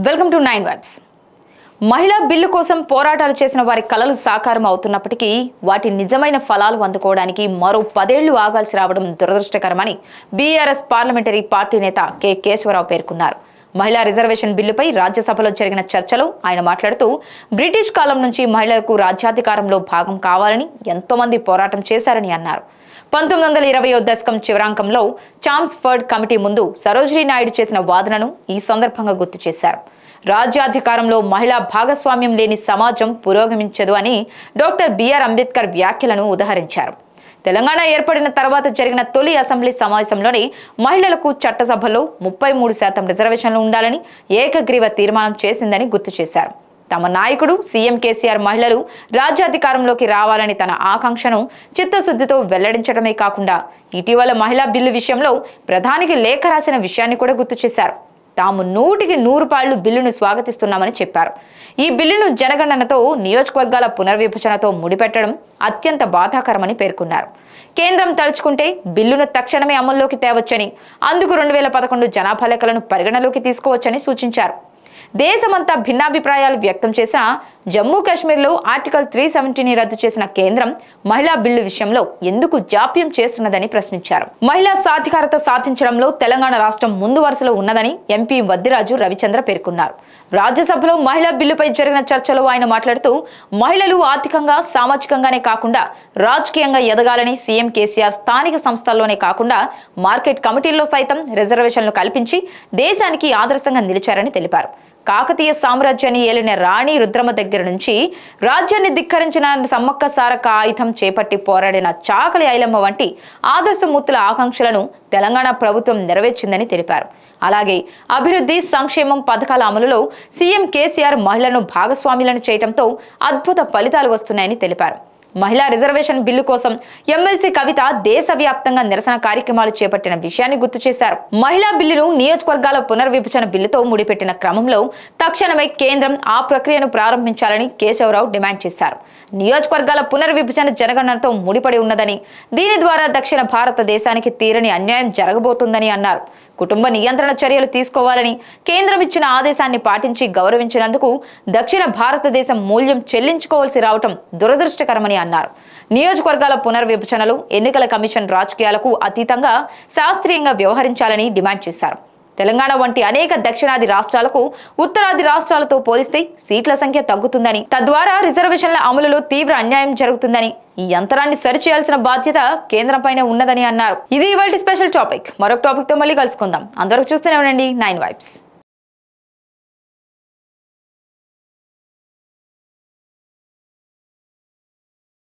welcome to nine vibes మహిళా bill కోసం పోరాటాలు చేసిన వారి కలలు సాకారం అవుతున్నప్పటికీ వాటి నిజమైన ఫలాలు అందుకోవడానికి మరో పదేళ్లు ఆగాల్సి రావడం దురదృష్టకరమని బీఆర్ఎస్ పార్లమెంటరీ పార్టీ నేత కె కేశవరావు పేర్కొన్నారు మహిళా రిజర్వేషన్ బిల్లుపై రాజ్యసభలో జరిగిన చర్చలో ఆయన మాట్లాడుతూ బ్రిటిష్ కాలం నుంచి మహిళలకు రాజ్యాధికారంలో భాగం కావాలని ఎంతో మంది పోరాటం చేశారని అన్నారు పంతొమ్మిది వందల ఇరవయో దశకం చివరాంకంలో చామ్స్ఫర్డ్ కమిటీ ముందు సరోజినీ నాయుడు చేసిన వాదనను ఈ సందర్భంగా గుర్తు చేశారు రాజ్యాధికారంలో మహిళా భాగస్వామ్యం లేని సమాజం పురోగమించదు అని డాక్టర్ బిఆర్ అంబేద్కర్ వ్యాఖ్యలను ఉదహరించారు తెలంగాణ ఏర్పడిన తర్వాత జరిగిన తొలి అసెంబ్లీ సమావేశంలోనే మహిళలకు చట్టసభలో ముప్పై మూడు శాతం రిజర్వేషన్లు ఉండాలని ఏకగ్రీవ తీర్మానం చేసిందని గుర్తు చేశారు తమ నాయకుడు సీఎం కేసీఆర్ మహిళలు రాజ్యాధికారంలోకి రావాలని తన ఆకాంక్షను చిత్తశుద్ధితో వెల్లడించడమే కాకుండా ఇటీవల మహిళా బిల్లు విషయంలో ప్రధానికి లేఖ రాసిన విషయాన్ని కూడా గుర్తు చేశారు తాము నూటికి నూరు పాళ్లు బిల్లును స్వాగతిస్తున్నామని చెప్పారు ఈ బిల్లును జనగణనతో నియోజకవర్గాల పునర్విభజనతో ముడిపెట్టడం అత్యంత బాధాకరమని పేర్కొన్నారు కేంద్రం తలుచుకుంటే బిల్లును తక్షణమే అమల్లోకి తేవచ్చని అందుకు రెండు వేల పదకొండు జనాభా లెక్కలను పరిగణలోకి తీసుకోవచ్చని సూచించారు దేశమంతా భిన్నాభిప్రాయాలు వ్యక్తం చేసిన జమ్మూ కాశ్మీర్లో ఆర్టికల్ త్రీ సెవెంటీని రద్దు చేసిన కేంద్రం మహిళా బిల్లు విషయంలో ఎందుకు జాప్యం చేస్తున్నదని ప్రశ్నించారు మహిళా సాధికారత సాధించడంలో తెలంగాణ రాష్ట్రం ముందు వరుసలో ఉన్నదని ఎంపీ వద్దిరాజు రవిచంద్ర పేర్కొన్నారు రాజ్యసభలో మహిళా బిల్లుపై జరిగిన చర్చలో ఆయన మాట్లాడుతూ మహిళలు ఆర్థికంగా సామాజికంగానే కాకుండా రాజకీయంగా ఎదగాలని సీఎం కేసీఆర్ స్థానిక సంస్థల్లోనే కాకుండా మార్కెట్ కమిటీల్లో సైతం రిజర్వేషన్లు కల్పించి దేశానికి ఆదర్శంగా నిలిచారని తెలిపారు కాకతీయ సామ్రాజ్యాన్ని ఏలిన రాణి రుద్రమ దగ్గర నుంచి రాజ్యాన్ని ధిక్కరించిన సమ్మక్క సారక ఆయుధం చేపట్టి పోరాడిన చాకలి ఐలమ్మ వంటి ఆదర్శమూర్తుల ఆకాంక్షలను తెలంగాణ ప్రభుత్వం నెరవేర్చిందని తెలిపారు అలాగే అభివృద్ధి సంక్షేమం పథకాల అమలులో సీఎం కేసీఆర్ మహిళలను భాగస్వాములను చేయడంతో అద్భుత ఫలితాలు వస్తున్నాయని తెలిపారు మహిళా రిజర్వేషన్ బిల్లు కోసం ఎమ్మెల్సీ కవిత దేశవ్యాప్తంగా నిరసన కార్యక్రమాలు చేపట్టిన విషయాన్ని గుర్తు చేశారు మహిళా బిల్లును నియోజకవర్గాల పునర్విభజన బిల్లుతో ముడిపెట్టిన క్రమంలో తక్షణమే కేంద్రం ఆ ప్రక్రియను ప్రారంభించాలని కేశవరావు డిమాండ్ చేశారు నియోజకవర్గాల పునర్విభజన జనగణనతో ముడిపడి ఉన్నదని దీని ద్వారా దక్షిణ భారతదేశానికి తీరని అన్యాయం జరగబోతుందని అన్నారు కుటుంబ నియంత్రణ చర్యలు తీసుకోవాలని కేంద్రం ఇచ్చిన ఆదేశాన్ని పాటించి గౌరవించినందుకు దక్షిణ భారతదేశం మూల్యం చెల్లించుకోవాల్సి రావటం దురదృష్టకరమని అన్నారు నియోజకవర్గాల పునర్విభజనలు ఎన్నికల కమిషన్ రాజకీయాలకు అతీతంగా శాస్త్రీయంగా వ్యవహరించాలని డిమాండ్ చేశారు తెలంగాణ వంటి అనేక దక్షిణాది రాష్ట్రాలకు ఉత్తరాది రాష్ట్రాలతో పోలిస్తే సీట్ల సంఖ్య తగ్గుతుందని తద్వారా రిజర్వేషన్ల అమలులో తీవ్ర అన్యాయం జరుగుతుందని ఈ యంత్రాన్ని సరిచేయాల్సిన బాధ్యత కేంద్రంపైనే ఉన్నదని అన్నారు ఇది ఇవాళ స్పెషల్ టాపిక్ మరొక టాపిక్ తో మళ్ళీ కలుసుకుందాం అందరూ చూస్తూనే ఉండండి నైన్ వైబ్స్